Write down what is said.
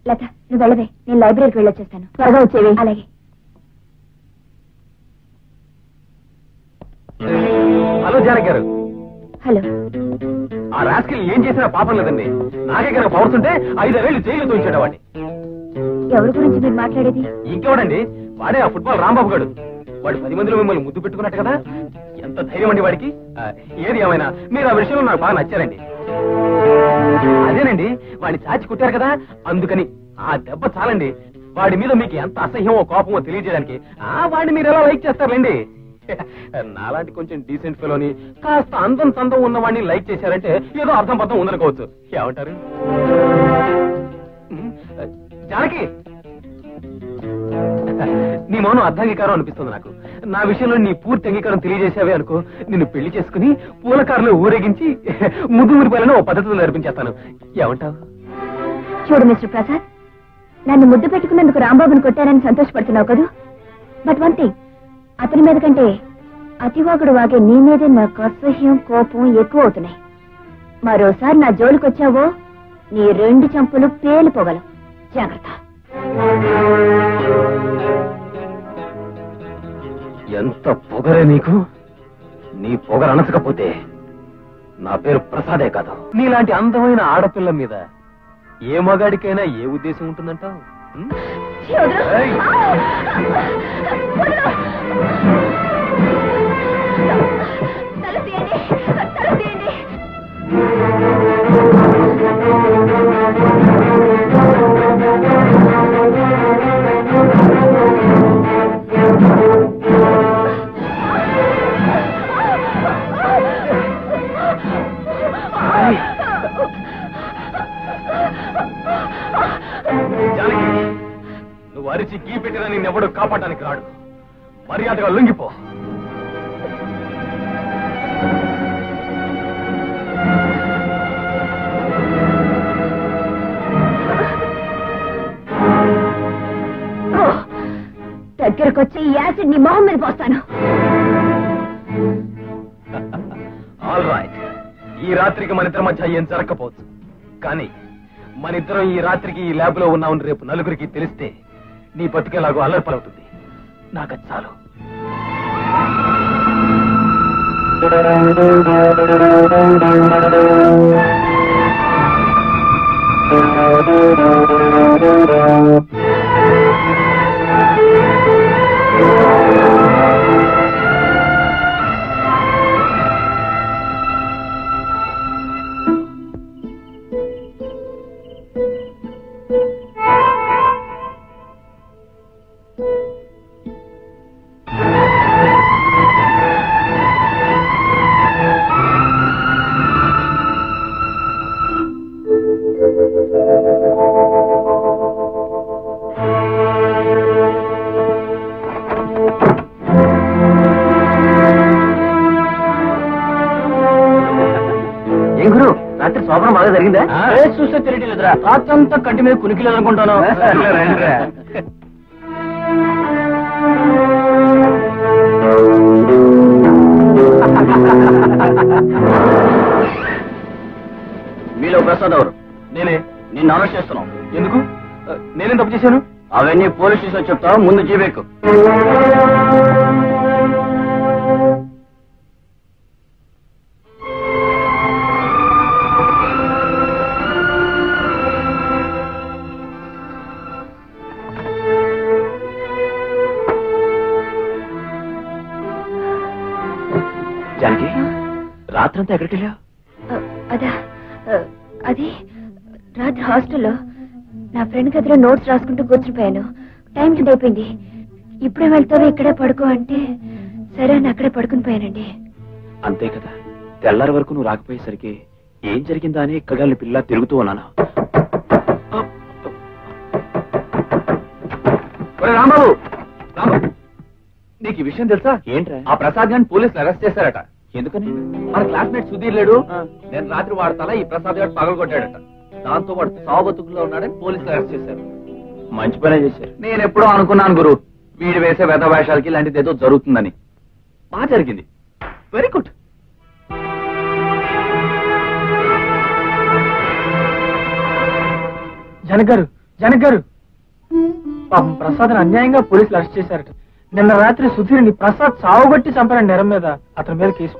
లత నువ్వు వెళ్ళవే నేను లైబ్రరీకి వెళ్ళొచ్చేస్తాను త్వరగా వచ్చేవి అలాగే హలో జానకి గారు హలో ఆ రాస్కిల్ ఏం చేసినా పాపం లేదండి నాకే కనుక పవర్స్ ఉంటే ఐదారేళ్లు జైలు తోయించాడు వాడిని ఎవరి గురించి మీరు మాట్లాడేది ఇంకెవడండి వాడే ఆ ఫుట్బాల్ రాంబాబు గాడు వాడు పది మందిలో మిమ్మల్ని ముద్దు పెట్టుకున్నట్టు కదా ఎంత ధైర్యం అండి వాడికి ఆ, ఏది ఏమైనా మీరు ఆ విషయంలో నాకు బాగా నచ్చారండి అదేనండి వాడిని చాచి కుట్టారు కదా అందుకని ఆ దెబ్బ చాలండి వాడి మీద మీకు ఎంత అసహ్యమో కోపమో తెలియజేయడానికి ఆ వాడిని మీరు ఎలా లైక్ చేస్తారండి నాలాంటి కొంచెం డీసెంట్ ఫెలోని కాస్త అందం చందం ఉన్న వాడిని లైక్ చేశారంటే ఏదో అర్థం పర్థం ఉందనుకోవచ్చు ఏమంటారు ఉమ్, జానకి నీ మౌనం అర్ధాంగీకారం అనిపిస్తుంది నాకు నా విషయంలో నీ పూర్తి అంగీకారం తెలియజేసావే అనుకో నిన్ను పెళ్లి చేసుకుని పూల కారులో ఊరేగించి ముద్దు మురిపాలను ఓ పద్ధతిలో నేర్పించేస్తాను ఏమంటావు చూడు మిస్టర్ ప్రసాద్ నన్ను ముద్దు పెట్టుకున్నందుకు రాంబాబుని కొట్టానని సంతోషపడుతున్నావు కదూ బట్ వన్ థింగ్ అతని మీద కంటే అతివాగుడు వాగే నీ మీదే నాకు అసహ్యం కోపం ఎక్కువ అవుతున్నాయి మరోసారి నా జోలికొచ్చావో నీ రెండు చంపులు పేలిపోగలవు జాగ్రత్త ఎంత పొగరే నీకు నీ పొగరు అనసకపోతే నా పేరు ప్రసాదే కాదు నీలాంటి అందమైన ఆడపిల్ల మీద ఏ మగాడికైనా ఏ ఉద్దేశం ఉంటుందంటావు ఉం? ఏయ్! తల తీయండి తల తీయండి ఏయ్! జానకి నువ్వు అరిచి గీ పెట్టినా నిన్నెవడు కాపాడడానికి రాడు మర్యాదగా లొంగిపో దగ్గరకొచ్చి ఈ యాసిడ్ నీ మొహం మీద పోస్తాను ఆల్ రైట్ ఈ రాత్రికి మన ఇద్దరి మధ్య ఏం జరగకపోవచ్చు కానీ మన ఇద్దరం ఈ రాత్రికి ఈ ల్యాబ్ లో ఉన్నామని రేపు నలుగురికి తెలిస్తే నీ బతికేలాగో అల్లర్పలవుతుంది నాకు అది చాలు ఏం గురు రాత్రి శోభనం బాగా జరిగిందా చూస్తే తెలియట్లేదురా రాత్రంతా కంటి మీద కునికి లేదనుకుంటాను మీలో ప్రసాద్ ఎవరు నేనే నిన్ను అరెస్ట్ చేస్తున్నాం ఎందుకు ఆ, నేనేం తప్పు చేశాను అవన్నీ పోలీస్ స్టేషన్ చెప్తావు ముందు జీబేకు జానకి రాత్రంతా ఎక్కడికి వెళ్ళావు ఆ, అదా ఆ, అది రాత్రి హాస్టల్లో నా ఫ్రెండ్ గదిలో నోట్స్ రాసుకుంటూ కూర్చునిపోయాను టైం కింద అయిపోయింది ఇప్పుడే వెళ్తావో ఇక్కడే పడుకో అంటే సరే అని అక్కడే పడుకుని పోయానండి అంతే కదా తెల్లారి వరకు నువ్వు రాకపోయేసరికి ఏం జరిగిందా అని కగాలి పిల్ల తిరుగుతూ ఉన్నాను ఒరే రాంబాబు రాంబాబు నీకు ఈ విషయం తెలుసా ఏంట్రా ఆ ప్రసాద్ గారిని పోలీసులు అరెస్ట్ చేశారట ఎందుకని మన క్లాస్మేట్ సుధీర్ లేడు ఆ. నేను రాత్రి వాడు తల ఈ ప్రసాద్ గారు పగలు కొట్టాడట దాంతో వాడు సావబతుకుల్లో ఉన్నాడని పోలీసులు అరెస్ట్ చేశారు మంచి పనే చేశారు నేను ఎప్పుడో అనుకున్నాను గురు వీడు వేసే వెధ వేషాలకి ఇలాంటిది ఏదో జరుగుతుందని బాగా జరిగింది వెరీ గుడ్ జనక్ గారు జనక్ గారు పాపం ప్రసాద్ అన్యాయంగా పోలీసులు అరెస్ట్ చేశారట నిన్న రాత్రి సుధీర్ని ప్రసాద్ సావుగొట్టి చంపిన నేరం మీద అతని మీద కేసు